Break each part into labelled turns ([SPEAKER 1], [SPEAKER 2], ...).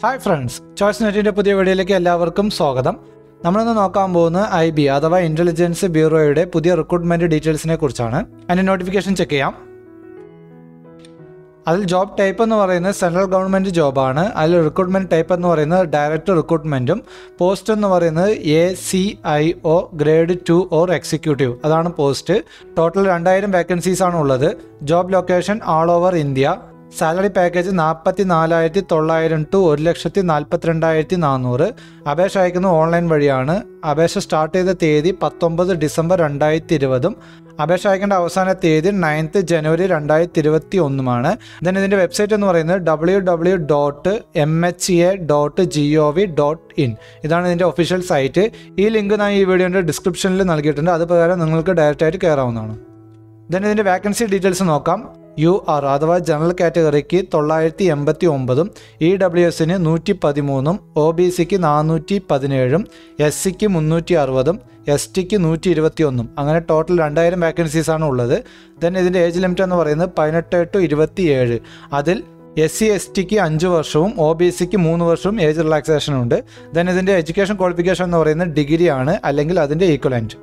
[SPEAKER 1] hi friends choice നെറ്റിൻ്റെ പുതിയ വീഡിയോയിലേക്ക് എല്ലാവർക്കും സ്വാഗതം നമ്മളിന്ന് നോക്കാൻ പോകുന്നത് ഐ ബി അഥവാ ഇൻ്റലിജൻസ് ബ്യൂറോയുടെ പുതിയ റിക്രൂട്ട്മെൻറ്റ് ഡീറ്റെയിൽസിനെ കുറിച്ചാണ് അതിൻ്റെ നോട്ടിഫിക്കേഷൻ ചെക്ക് ചെയ്യാം അതിൽ ജോബ് ടൈപ്പ് എന്ന് പറയുന്നത് സെൻട്രൽ ഗവൺമെൻറ് ജോബാണ് അതിൽ റിക്രൂട്ട്മെൻറ്റ് ടൈപ്പ് എന്ന് പറയുന്നത് ഡയറക്റ്റ് റിക്രൂട്ട്മെൻറ്റും പോസ്റ്റ് എന്ന് പറയുന്നത് A C I O grade two or executive അതാണ് പോസ്റ്റ് ടോട്ടൽ രണ്ടായിരം വേക്കൻസീസ് ആണ് ഉള്ളത് job location all over India salary package നാൽപ്പത്തി നാലായിരത്തി തൊള്ളായിരം ടു ഒരു ലക്ഷത്തി നാൽപ്പത്തിരണ്ടായിരത്തി നാനൂറ് അപേക്ഷ അയക്കുന്നത് ഓൺലൈൻ വഴിയാണ് അപേക്ഷ സ്റ്റാർട്ട് ചെയ്ത തീയതി പത്തൊമ്പത് ഡിസംബർ രണ്ടായിരത്തി ഇരുപതും അപേക്ഷ അയക്കേണ്ട അവസാന തീയതി നയൻത്ത് ജനുവരി രണ്ടായിരത്തി ഇരുപത്തി ഒന്നുമാണ് ദെൻ ഇതിൻ്റെ വെബ്സൈറ്റ് എന്ന് പറയുന്നത് W W dot M H A dot G O V dot in ഇതാണ് ഇതിൻ്റെ ഒഫീഷ്യൽ സൈറ്റ് ഈ ലിങ്ക് ഞാൻ ഈ വീഡിയോൻ്റെ ഡിസ്ക്രിപ്ഷനിൽ നൽകിയിട്ടുണ്ട് അത് പ്രകാരം നിങ്ങൾക്ക് ഡയറക്റ്റായിട്ട് കയറാവുന്നതാണ് ദെൻ ഇതിൻ്റെ വാക്കൻസി ഡീറ്റെയിൽസ് നോക്കാം യു ആർ അഥവാ ജനറൽ കാറ്റഗറിക്ക് തൊള്ളായിരത്തി എൺപത്തി ഒമ്പതും ഇ ഡബ്ല്യു എസിന് നൂറ്റി പതിമൂന്നും ഒ ബി സിക്ക് നാനൂറ്റി പതിനേഴും എസ് സിക്ക് മുന്നൂറ്റി അറുപതും എസ് ടിക്ക് നൂറ്റി ഇരുപത്തി ഒന്നും അങ്ങനെ ടോട്ടൽ രണ്ടായിരം വാക്കൻസീസ് ആണ് ഉള്ളത് ദെൻ ഇതിൻ്റെ ഏജ് ലിമിറ്റ് എന്ന് പറയുന്നത് പതിനെട്ട് ടു ഇരുപത്തി ഏഴ് അതിൽ എസ് സി എസ് ടിക്ക് അഞ്ച് വർഷവും ഒ ബി സിക്ക് മൂന്ന് വർഷവും ഏജ് റിലാക്സേഷൻ ഉണ്ട് ദെൻ ഇതിൻ്റെ എഡ്യൂക്കേഷൻ ക്വാളിഫിക്കേഷൻ എന്ന് പറയുന്നത് ഡിഗ്രി ആണ് അല്ലെങ്കിൽ അതിൻ്റെ ഈക്വലൻറ്റ്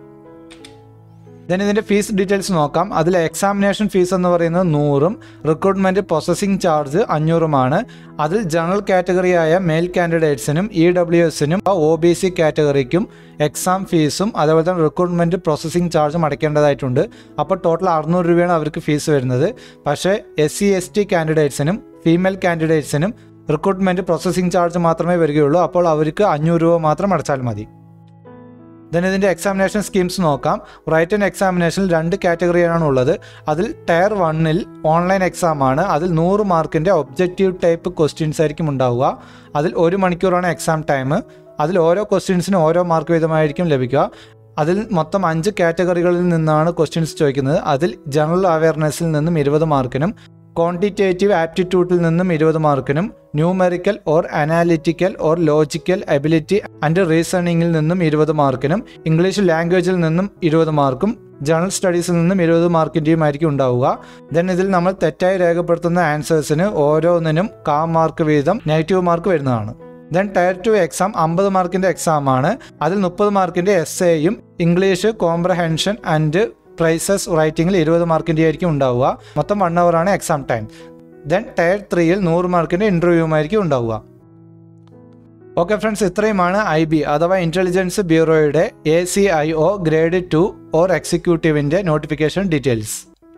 [SPEAKER 1] ദെൻ ഇതിൻ്റെ ഫീസ് ഡീറ്റെയിൽസ് നോക്കാം അതിൽ എക്സാമിനേഷൻ ഫീസ് എന്ന് പറയുന്നത് നൂറും റിക്രൂട്ട്മെൻറ്റ് പ്രോസസ്സിംഗ് ചാർജ് അഞ്ഞൂറുമാണ് അതിൽ ജനറൽ കാറ്റഗറിയായ മെയിൽ കാൻഡിഡേറ്റ്സിനും ഇ ഡബ്ല്യു എസിനും ഒ ബി സി കാറ്റഗറിക്കും എക്സാം ഫീസും അതേപോലെ തന്നെ റിക്രൂട്ട്മെൻറ്റ് പ്രോസസ്സിംഗ് ചാർജും അടയ്ക്കേണ്ടതായിട്ടുണ്ട് അപ്പോൾ ടോട്ടൽ അറുന്നൂറ് രൂപയാണ് അവർക്ക് ഫീസ് വരുന്നത് പക്ഷേ എസ് സി എസ് ടി കാൻഡിഡേറ്റ്സിനും ഫീമെയിൽ കാൻഡിഡേറ്റ്സിനും റിക്രൂട്ട്മെൻറ്റ് പ്രോസസ്സിംഗ് ചാർജ് മാത്രമേ വരികയുള്ളൂ അപ്പോൾ അവർക്ക് അഞ്ഞൂറ് രൂപ മാത്രം അടച്ചാൽ മതി ദെൻ ഇതിൻ്റെ എക്സാമിനേഷൻ സ്കീംസ് നോക്കാം റൈറ്റ് ആൻഡ് എക്സാമിനേഷനിൽ രണ്ട് കാറ്റഗറിയാണ് ഉള്ളത് അതിൽ ടയർ വണ്ണിൽ ഓൺലൈൻ എക്സാം ആണ് അതിൽ നൂറ് മാർക്കിൻ്റെ ഒബ്ജക്റ്റീവ് ടൈപ്പ് ക്വസ്റ്റ്യൻസ് ആയിരിക്കും ഉണ്ടാവുക അതിൽ ഒരു മണിക്കൂറാണ് എക്സാം ടൈം അതിൽ ഓരോ ക്വസ്റ്റ്യൻസിനും ഓരോ മാർക്ക് വീതമായിരിക്കും ലഭിക്കുക അതിൽ മൊത്തം അഞ്ച് കാറ്റഗറികളിൽ നിന്നാണ് ക്വസ്റ്റ്യൻസ് ചോദിക്കുന്നത് അതിൽ ജനറൽ അവയർനെസ്സിൽ നിന്നും ഇരുപത് മാർക്കിനും ക്വാണ്ടിറ്റേറ്റീവ് ആപ്റ്റിറ്റ്യൂഡിൽ നിന്നും ഇരുപത് മാർക്കിനും numerical or analytical or logical ability and റീസണിങ്ങിൽ നിന്നും ഇരുപത് മാർക്കിനും ഇംഗ്ലീഷ് ലാംഗ്വേജിൽ നിന്നും ഇരുപത് മാർക്കും ജനറൽ സ്റ്റഡീസിൽ നിന്നും ഇരുപത് മാർക്കിൻ്റെയും ആയിരിക്കും ഉണ്ടാവുക ദെൻ ഇതിൽ നമ്മൾ തെറ്റായി രേഖപ്പെടുത്തുന്ന ആൻസേഴ്സിന് ഓരോന്നിനും കാ മാർക്ക് വീതം നെഗറ്റീവ് മാർക്ക് വരുന്നതാണ് ദെൻ ടയർ ടു എക്സാം അമ്പത് മാർക്കിൻ്റെ എക്സാം ആണ് അതിൽ മുപ്പത് മാർക്കിൻ്റെ എസ് എയും ഇംഗ്ലീഷ് കോംപ്രഹെൻഷൻ ആൻഡ് പ്രൈസസ് റൈറ്റിംഗിൽ ഇരുപത് മാർക്കിൻ്റെ ആയിരിക്കും ഉണ്ടാവുക മൊത്തം വൺ അവർ ആണ് എക്സാം ടൈം ദെൻ ടയർ ത്രീയിൽ നൂറ് മാർക്കിൻ്റെ ഇൻ്റർവ്യൂമായിരിക്കും ഉണ്ടാവുക ഓക്കെ ഫ്രണ്ട്സ് ഇത്രയുമാണ് ഐ ബി അഥവാ ഇൻ്റലിജൻസ് ബ്യൂറോയുടെ A C I O grade two or എക്സിക്യൂട്ടീവിൻ്റെ നോട്ടിഫിക്കേഷൻ ഡീറ്റെയിൽസ്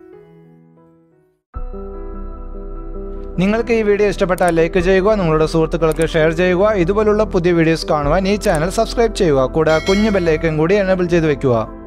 [SPEAKER 1] നിങ്ങൾക്ക് ഈ വീഡിയോ ഇഷ്ടപ്പെട്ടാൽ ലൈക്ക് ചെയ്യുക നിങ്ങളുടെ സുഹൃത്തുക്കൾക്ക് ഷെയർ ചെയ്യുക ഇതുപോലുള്ള പുതിയ വീഡിയോസ് കാണുവാൻ ഈ ചാനൽ സബ്സ്ക്രൈബ് ചെയ്യുക കൂടെ കുഞ്ഞു ബെല്ലൈക്കൻ കൂടി എനേബിൾ ചെയ്ത് വെക്കുക